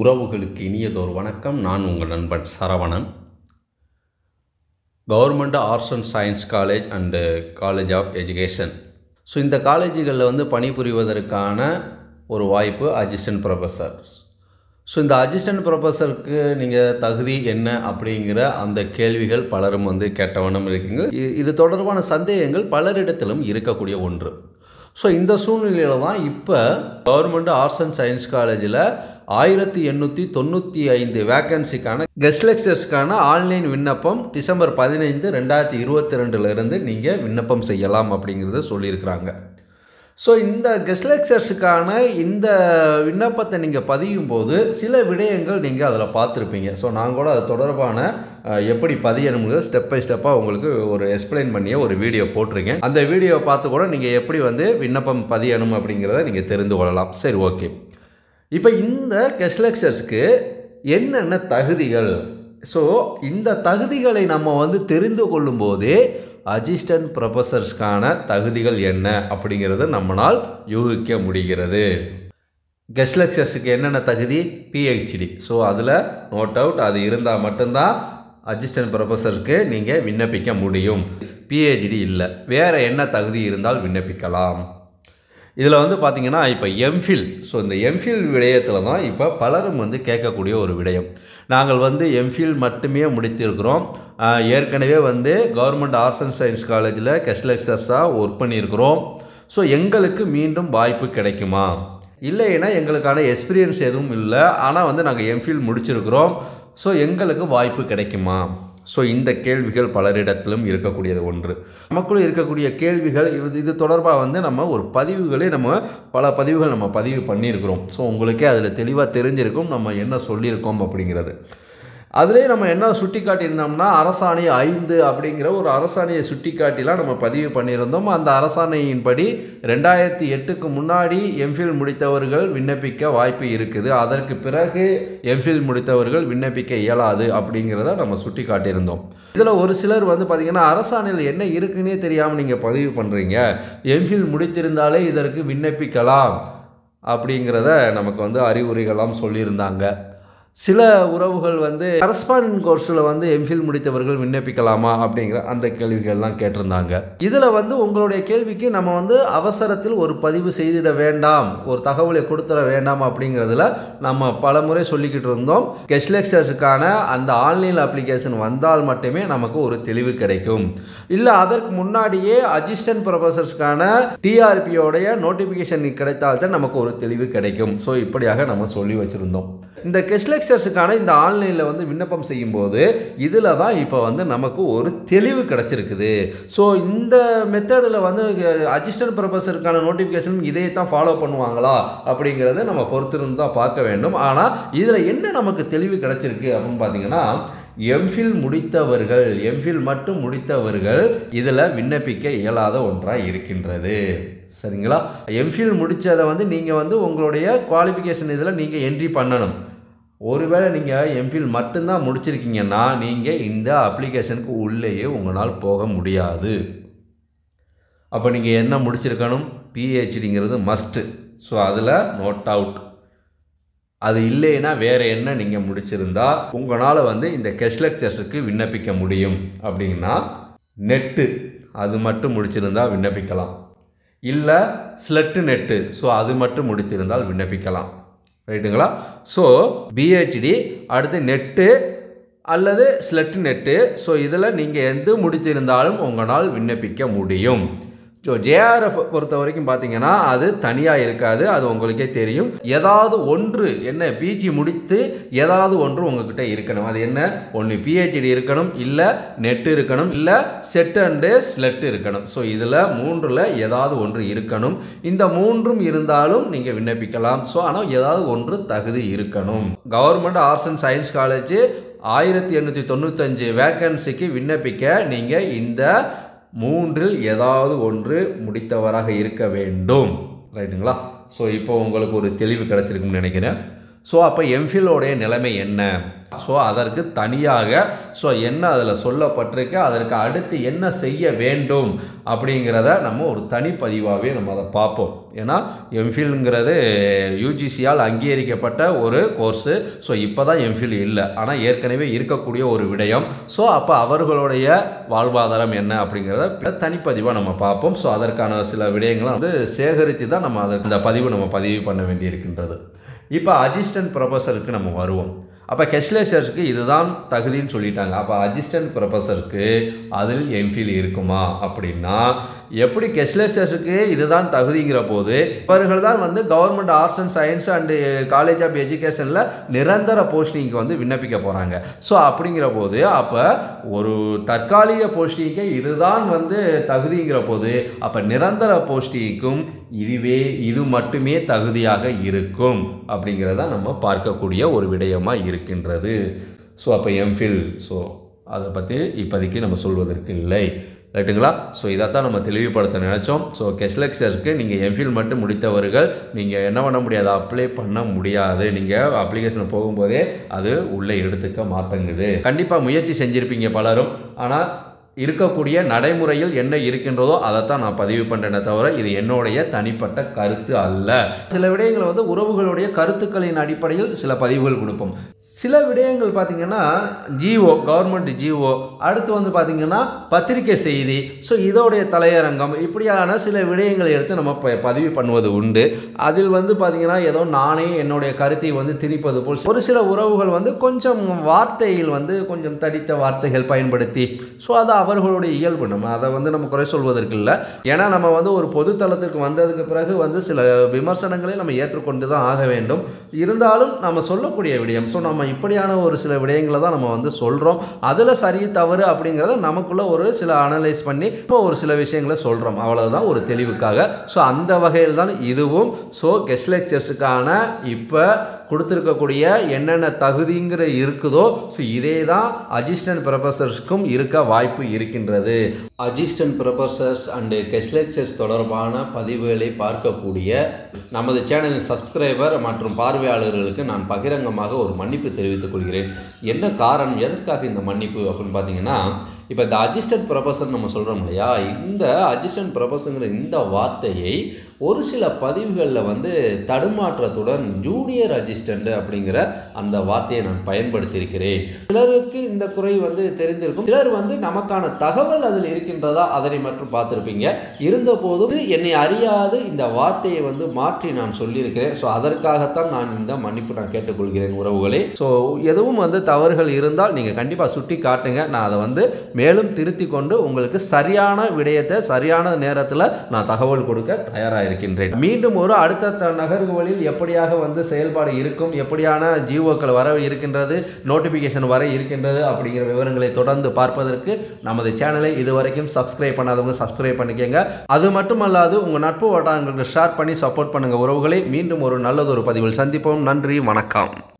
உறவுகளுக்கு இனியதொரு வணக்கம் நான் உங்கள் நண்பன் Saravanan government arts and science college and college of education so இந்த காலேஜுகளில் வந்து பணிபுரிவதற்கான ஒரு வாய்ப்பு அசிஸ்டன்ட் ப்ரொஃபஸர் ஸோ இந்த அசிஸ்டன்ட் ப்ரொஃபஸருக்கு நீங்கள் தகுதி என்ன அப்படிங்கிற அந்த கேள்விகள் பலரும் வந்து கேட்டவண்ணம் இருக்கீங்க இ- இது தொடர்பான சந்தேகங்கள் பலரிடத்திலும் இருக்கக்கூடிய ஒன்று ஸோ இந்த சூழ்நிலையில் தான் இப்போ கவர்மெண்ட் ஆர்ட்ஸ் அண்ட் சயின்ஸ் காலேஜில் ஆயிரத்தி எண்ணூற்றி தொண்ணூற்றி ஐந்து வேக்கன்சிக்கான கெஸ்ட் லெக்சர்ஸ்க்கான ஆன்லைன் விண்ணப்பம் டிசம்பர் பதினைந்து ரெண்டாயிரத்தி இருபத்தி ரெண்டுலேருந்து நீங்கள் விண்ணப்பம் செய்யலாம் அப்படிங்கிறத சொல்லியிருக்கிறாங்க ஸோ இந்த கெஸ்ட் லெக்சர்ஸுக்கான இந்த விண்ணப்பத்தை நீங்கள் பதியும் போது சில விடயங்கள் நீங்கள் அதில் பார்த்துருப்பீங்க ஸோ நான் கூட அது தொடர்பான அஹ், எப்படி பதியணுங்கிறது ஸ்டெப் பை ஸ்டெப்பாக உங்களுக்கு ஒரு எக்ஸ்பிளைன் பண்ணிய ஒரு வீடியோ போட்டிருக்கேன் அந்த வீடியோவை பார்த்து கூட நீங்கள் எப்படி வந்து விண்ணப்பம் பதியணும் அப்படிங்கிறத நீங்கள் தெரிந்து கொள்ளலாம் சரி ஓகே இப்போ இந்த கெஸ்ட் லெக்சர்ஸ்க்கு என்னென்ன தகுதிகள் ஸோ இந்த தகுதிகளை நம்ம வந்து தெரிந்து கொள்ளும்போதே அசிஸ்டன்ட் ப்ரொஃபஸர்ஸ்க்கான தகுதிகள் என்ன அப்படிங்கிறத நம்மளால் யூகிக்க முடிகிறது கெஸ்ட் லெக்சர்ஸுக்கு என்னென்ன தகுதி பிஹெச்டி ஸோ அதில் நோட் அவுட் அது இருந்தால் மட்டும்தான் அசிஸ்டன்ட் ப்ரொஃபஸருக்கு நீங்கள் விண்ணப்பிக்க முடியும் பிஹெச்டி இல்லை வேறு என்ன தகுதி இருந்தால் விண்ணப்பிக்கலாம் இதில் வந்து பார்த்தீங்கன்னா இப்போ எம்ஃபில் ஸோ இந்த எம்ஃபில் விடயத்தில் தான் இப்போ பலரும் வந்து கேட்கக்கூடிய ஒரு விடயம் நாங்கள் வந்து எம்ஃபில் மட்டுமே முடித்திருக்கிறோம் ஆஹ், ஏற்கனவே வந்து கவர்மெண்ட் ஆர்ட்ஸ் அண்ட் சயின்ஸ் காலேஜில் கெஸ்ட் லெக்சர்ஸாக ஒர்க் பண்ணியிருக்கிறோம் ஸோ எங்களுக்கு மீண்டும் வாய்ப்பு கிடைக்குமா இல்லைன்னா எங்களுக்கான எக்ஸ்பீரியன்ஸ் எதுவும் இல்லை ஆனால் வந்து நாங்கள் எம்ஃபில் முடிச்சிருக்கிறோம் ஸோ எங்களுக்கு வாய்ப்பு கிடைக்குமா ஸோ இந்த கேள்விகள் பலரிடத்திலும் இருக்கக்கூடியது ஒன்று நமக்குள்ள இருக்கக்கூடிய கேள்விகள் இது இது தொடர்பாக வந்து நம்ம ஒரு பதிவுகளே நம்ம பல பதிவுகள் நம்ம பதிவு பண்ணியிருக்கிறோம் ஸோ உங்களுக்கே அதில் தெளிவாக தெரிஞ்சிருக்கும் நம்ம என்ன சொல்லியிருக்கோம் அப்படிங்கிறது அதிலே நம்ம என்ன சுட்டி காட்டியிருந்தோம்னா அரசாணை ஐந்து அப்படிங்கிற ஒரு அரசாணையை சுட்டி காட்டிலாம் நம்ம பதிவு பண்ணியிருந்தோம் அந்த அரசாணையின்படி ரெண்டாயிரத்தி எட்டுக்கு முன்னாடி எம்ஃபில் முடித்தவர்கள் விண்ணப்பிக்க வாய்ப்பு இருக்குது அதற்கு பிறகு எம்ஃபில் முடித்தவர்கள் விண்ணப்பிக்க இயலாது அப்படிங்கிறத நம்ம சுட்டி காட்டியிருந்தோம் இதில் ஒரு சிலர் வந்து பார்த்திங்கன்னா அரசாணையில் என்ன இருக்குன்னே தெரியாமல் நீங்கள் பதிவு பண்ணுறீங்க எம்ஃபில் முடித்திருந்தாலே இதற்கு விண்ணப்பிக்கலாம் அப்படிங்கிறத நமக்கு வந்து அறிவுரைகள்லாம் சொல்லியிருந்தாங்க சில உறவுகள் வந்து கரஸ்பாண்டன்ட் கோர்ஸில் வந்து எம்ஃபில் முடித்தவர்கள் விண்ணப்பிக்கலாமா அப்படிங்கிற அந்த கேள்விகள்லாம் கேட்டிருந்தாங்க இதில் வந்து உங்களுடைய கேள்விக்கு நம்ம வந்து அவசரத்தில் ஒரு பதிவு செய்திட வேண்டாம் ஒரு தகவலை கொடுத்துட வேண்டாம் அப்படிங்கிறதுல நம்ம பல முறை சொல்லிக்கிட்டு இருந்தோம் கெஸ்ட் லெக்சர்ஸுக்கான அந்த ஆன்லைன் அப்ளிகேஷன் வந்தால் மட்டுமே நமக்கு ஒரு தெளிவு கிடைக்கும் இல்லை அதற்கு முன்னாடியே அசிஸ்டன்ட் ப்ரொஃபஸர்ஸ்க்கான டிஆர்பியோடைய நோட்டிஃபிகேஷன் கிடைத்தால் தான் நமக்கு ஒரு தெளிவு கிடைக்கும் ஸோ இப்படியாக நம்ம சொல்லி வச்சுருந்தோம் இந்த கெஸ்ட் லெக்சர்ஸுக்கான இந்த ஆன்லைனில் வந்து விண்ணப்பம் செய்யும்போது இதில் தான் இப்போ வந்து நமக்கு ஒரு தெளிவு கிடச்சிருக்குது ஸோ இந்த மெத்தடில் வந்து அசிஸ்டன்ட் ப்ரொஃபஸருக்கான நோட்டிஃபிகேஷன் இதை தான் ஃபாலோ பண்ணுவாங்களா அப்படிங்கிறத நம்ம பொறுத்திருந்து தான் பார்க்க வேண்டும் ஆனால் இதில் என்ன நமக்கு தெளிவு கிடச்சிருக்கு அப்படின்னு பார்த்தீங்கன்னா எம்ஃபில் முடித்தவர்கள் எம்ஃபில் மட்டும் முடித்தவர்கள் இதில் விண்ணப்பிக்க இயலாத ஒன்றாக இருக்கின்றது சரிங்களா எம்ஃபில் முடித்ததை வந்து நீங்கள் வந்து உங்களுடைய குவாலிஃபிகேஷன் இதில் நீங்கள் என்ட்ரி பண்ணணும் ஒருவேளை நீங்கள் எம்ஃபில் மட்டும்தான் முடிச்சிருக்கீங்கன்னா நீங்கள் இந்த அப்ளிகேஷனுக்கு உள்ளேயே உங்களால் போக முடியாது அப்போ நீங்கள் என்ன முடிச்சிருக்கணும் பிஹெச்டிங்கிறது மஸ்ட்டு ஸோ அதில் நோட் அவுட் அது இல்லைன்னா வேறு என்ன நீங்கள் முடிச்சிருந்தா உங்களால் வந்து இந்த கெஸ்ட் லெக்சர்ஸுக்கு விண்ணப்பிக்க முடியும் அப்படின்னா நெட்டு அது மட்டும் முடிச்சிருந்தா விண்ணப்பிக்கலாம் இல்லை ஸ்லெட்டு நெட்டு ஸோ அது மட்டும் முடித்திருந்தால் விண்ணப்பிக்கலாம் ரைட்டுங்களா ஸோ பிஹெச்டி அடுத்து நெட்டு அல்லது ஸ்லெட் நெட்டு ஸோ இதில் நீங்கள் எது முடித்திருந்தாலும் உங்களால் விண்ணப்பிக்க முடியும் ஸோ ஜேஆர்எஃப் பொறுத்த வரைக்கும் பார்த்தீங்கன்னா அது தனியாக இருக்காது அது உங்களுக்கே தெரியும் ஏதாவது ஒன்று என்ன பிஜி முடித்து ஏதாவது ஒன்று உங்ககிட்ட இருக்கணும் அது என்ன ஒன்று பிஹெச்டி இருக்கணும் இல்லை நெட் இருக்கணும் இல்லை செட் அண்டு ஸ்லெட் இருக்கணும் ஸோ இதில் மூன்றில் ஏதாவது ஒன்று இருக்கணும் இந்த மூன்றும் இருந்தாலும் நீங்கள் விண்ணப்பிக்கலாம் ஸோ ஆனால் ஏதாவது ஒன்று தகுதி இருக்கணும் government arts and science college ஆயிரத்தி எண்ணூற்றி தொண்ணூத்தஞ்சு வேக்கன்சிக்கு விண்ணப்பிக்க நீங்கள் இந்த மூன்றில் ஏதாவது ஒன்று முடித்தவராக இருக்க வேண்டும் ரைட்டுங்களா ஸோ இப்போ உங்களுக்கு ஒரு தெளிவு கிடச்சிருக்குன்னு நினைக்கிறேன் ஸோ அப்போ எம்ஃபிலோடைய நிலைமை என்ன ஸோ அதற்கு தனியாக ஸோ என்ன அதில் சொல்லப்பட்டிருக்கு அதற்கு அடுத்து என்ன செய்ய வேண்டும் அப்படிங்கிறத நம்ம ஒரு தனிப்பதிவாகவே நம்ம அதை பார்ப்போம் ஏன்னா எம்ஃபில்ங்கிறது யூஜிசியால் அங்கீகரிக்கப்பட்ட ஒரு கோர்ஸு ஸோ இப்போ தான் எம்ஃபில் இல்லை ஆனால் ஏற்கனவே இருக்கக்கூடிய ஒரு விடயம் ஸோ அப்போ அவர்களுடைய வாழ்வாதாரம் என்ன அப்படிங்கிறத தனிப்பதிவாக நம்ம பார்ப்போம் ஸோ அதற்கான சில விடயங்களை வந்து சேகரித்து தான் நம்ம அதற்கு அந்த பதிவு நம்ம பதிவு பண்ண வேண்டியிருக்கின்றது இப்போ அசிஸ்டன்ட் ப்ரொஃபஸருக்கு நம்ம வருவோம் அப்போ கெஸ்லேசருக்கு இதுதான் தகுதின்னு சொல்லிட்டாங்க அப்போ அசிஸ்டன்ட் ப்ரொஃபஸருக்கு அதில் எம்ஃபில் இருக்குமா அப்படின்னா எப்படி கெஸ்லேசருக்கு இதுதான் தகுதிங்கிற போது இவர்கள் தான் வந்து government arts and science and college of எஜுகேஷனில் நிரந்தர போஸ்டிங்க்கு வந்து விண்ணப்பிக்க போகிறாங்க ஸோ அப்படிங்கிற போது அப்போ ஒரு தற்காலிக போஸ்டிங்க்கு இதுதான் வந்து தகுதிங்கிற போது அப்போ நிரந்தர போஸ்டிங்க்கும் இதுவே இது மட்டுமே தகுதியாக இருக்கும் அப்படிங்கிறத நம்ம பார்க்கக்கூடிய ஒரு விடயமாக இருக்கின்றது ஸோ அப்போ எம்ஃபில் ஸோ அதை பற்றி இப்போதைக்கு நம்ம சொல்வதற்கு இல்லை ரைட்டுங்களா ஸோ இதைத்தான் நம்ம தெளிவுபடுத்த நினச்சோம் ஸோ கெஸ்லெக்சருக்கு நீங்கள் எம்ஃபில் மட்டும் முடித்தவர்கள் நீங்கள் என்ன பண்ண முடியாது அப்ளை பண்ண முடியாது நீங்கள் அப்ளிகேஷன் போகும்போதே அது உள்ளே எடுத்துக்க மாட்டேங்குது கண்டிப்பாக முயற்சி செஞ்சுருப்பீங்க பலரும் ஆனால் இருக்கக்கூடிய நடைமுறையில் என்ன இருக்கின்றதோ அதைத்தான் நான் பதிவு பண்ணுறேனே தவிர இது என்னுடைய தனிப்பட்ட கருத்து அல்ல சில விடயங்கள் வந்து உறவுகளுடைய கருத்துக்களின் அடிப்படையில் சில பதிவுகள் கொடுப்போம் சில விடயங்கள் பார்த்திங்கன்னா ஜிஓ கவர்மெண்ட் ஜிஓ அடுத்து வந்து பார்த்திங்கன்னா பத்திரிகை செய்தி ஸோ இதோடைய தலையரங்கம் இப்படியான சில விடயங்களை எடுத்து நம்ம ப பதிவு பண்ணுவது உண்டு அதில் வந்து பார்த்திங்கன்னா ஏதோ நானே என்னுடைய கருத்தை வந்து திணிப்பது போல் ஒரு சில உறவுகள் வந்து கொஞ்சம் வார்த்தையில் வந்து கொஞ்சம் தடித்த வார்த்தைகள் பயன்படுத்தி ஸோ அதை அவர்களுடைய இயல்பு நம்ம அதை வந்து நம்ம குறை சொல்வதற்கு இல்லை ஏன்னா நம்ம வந்து ஒரு பொதுத்தளத்துக்கு வந்ததுக்கு பிறகு வந்து சில விமர்சனங்களை நம்ம ஏற்றுக்கொண்டு தான் ஆக வேண்டும் இருந்தாலும் நம்ம சொல்லக்கூடிய விடயம் ஸோ நம்ம இப்படியான ஒரு சில விடயங்களை தான் நம்ம வந்து சொல்கிறோம் அதில் சரி தவறு அப்படிங்கிறத நமக்குள்ள ஒரு சில அனலைஸ் பண்ணி இப்போ ஒரு சில விஷயங்களை சொல்கிறோம் அவ்வளவுதான் ஒரு தெளிவுக்காக ஸோ அந்த வகையில் தான் இதுவும் ஸோ கெஸ்ட் லெக்சர்ஸுக்கான இப்போ கொடுத்துருக்கக்கூடிய என்னென்ன தகுதிங்கிற இருக்குதோ ஸோ இதே தான் அசிஸ்டன்ட் ப்ரொஃபஸர்ஸ்க்கும் இருக்க வாய்ப்பு இருக்கின்றது assistant professors and guest lecturers தொடர்பான பதிவுகளை பார்க்கக்கூடிய நமது சேனலின் சப்ஸ்கிரைபர் மற்றும் பார்வையாளர்களுக்கு நான் பகிரங்கமாக ஒரு மன்னிப்பு தெரிவித்துக் கொள்கிறேன் என்ன காரணம் எதற்காக இந்த மன்னிப்பு அப்படின்னு பார்த்தீங்கன்னா இப்போ இந்த அசிஸ்டன்ட் ப்ரொஃபஸர் நம்ம சொல்கிறோம் இல்லையா இந்த அசிஸ்டன்ட் ப்ரொஃபஸருங்கிற இந்த வார்த்தையை ஒரு சில பதிவுகளில் வந்து தடுமாற்றத்துடன் ஜூனியர் அசிஸ்டண்ட் அப்படிங்கிற அந்த வார்த்தையை நான் பயன்படுத்தியிருக்கிறேன் சிலருக்கு இந்த குறை வந்து தெரிந்திருக்கும் சிலர் வந்து நமக்கான தகவல் அதில் இருக்கின்றதா அதனை மட்டும் பார்த்துருப்பீங்க இருந்த போது என்னை அறியாது இந்த வார்த்தையை வந்து மாற்றி நான் சொல்லியிருக்கிறேன் ஸோ அதற்காகத்தான் நான் இந்த மன்னிப்பு நான் கேட்டுக்கொள்கிறேன் உறவுகளே ஸோ எதுவும் வந்து தவறுகள் இருந்தால் நீங்கள் கண்டிப்பாக சுட்டி காட்டுங்க நான் அதை வந்து மேலும் திருத்தி கொண்டு உங்களுக்கு சரியான விடயத்தை சரியான நேரத்தில் நான் தகவல் கொடுக்க தயாராக இருக்கின்றேன் மீண்டும் ஒரு அடுத்த நகர்வுகளில் எப்படியாக வந்து செயல்பாடு இருக்கும் எப்படியான ஜிஓக்கள் வர இருக்கின்றது நோட்டிஃபிகேஷன் வர இருக்கின்றது அப்படிங்கிற விவரங்களை தொடர்ந்து பார்ப்பதற்கு நமது சேனலை இதுவரைக்கும் சப்ஸ்கிரைப் பண்ணாதவங்க சப்ஸ்கிரைப் பண்ணிக்கங்க அது மட்டுமல்லாது உங்கள் நட்பு வட்டாரங்களுக்கு ஷேர் பண்ணி சப்போர்ட் பண்ணுங்கள் உறவுகளை மீண்டும் ஒரு நல்லதொரு பதிவில் சந்திப்போம் நன்றி வணக்கம்